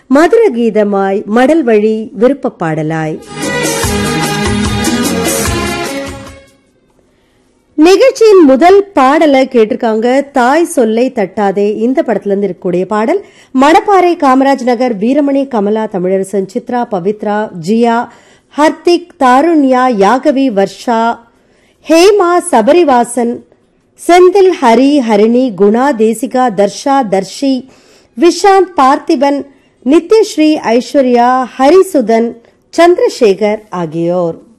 மதுர கீதமாய் மடல் வழி விருப்பப் பாடலாய் நிகழ்ச்சியின் முதல் பாடலை கேட்டிருக்காங்க தாய் சொல்லை தட்டாதே இந்த படத்துல இருந்து இருக்கக்கூடிய பாடல் மணப்பாறை காமராஜ் நகர் வீரமணி கமலா தமிழரசன் சித்ரா பவித்ரா ஜியா ஹர்திக் தாருண்யா யாகவி வர்ஷா ஹேமா சபரிவாசன் செந்தில் ஹரி ஹரிணி குணா தேசிகா தர்ஷா தர்ஷி விஷாந்த் பார்த்திபன் நித்யஸ்ரீ ஐஸ்வர்யா ஹரிசுதன் சந்திரசேகர் ஆகியோர்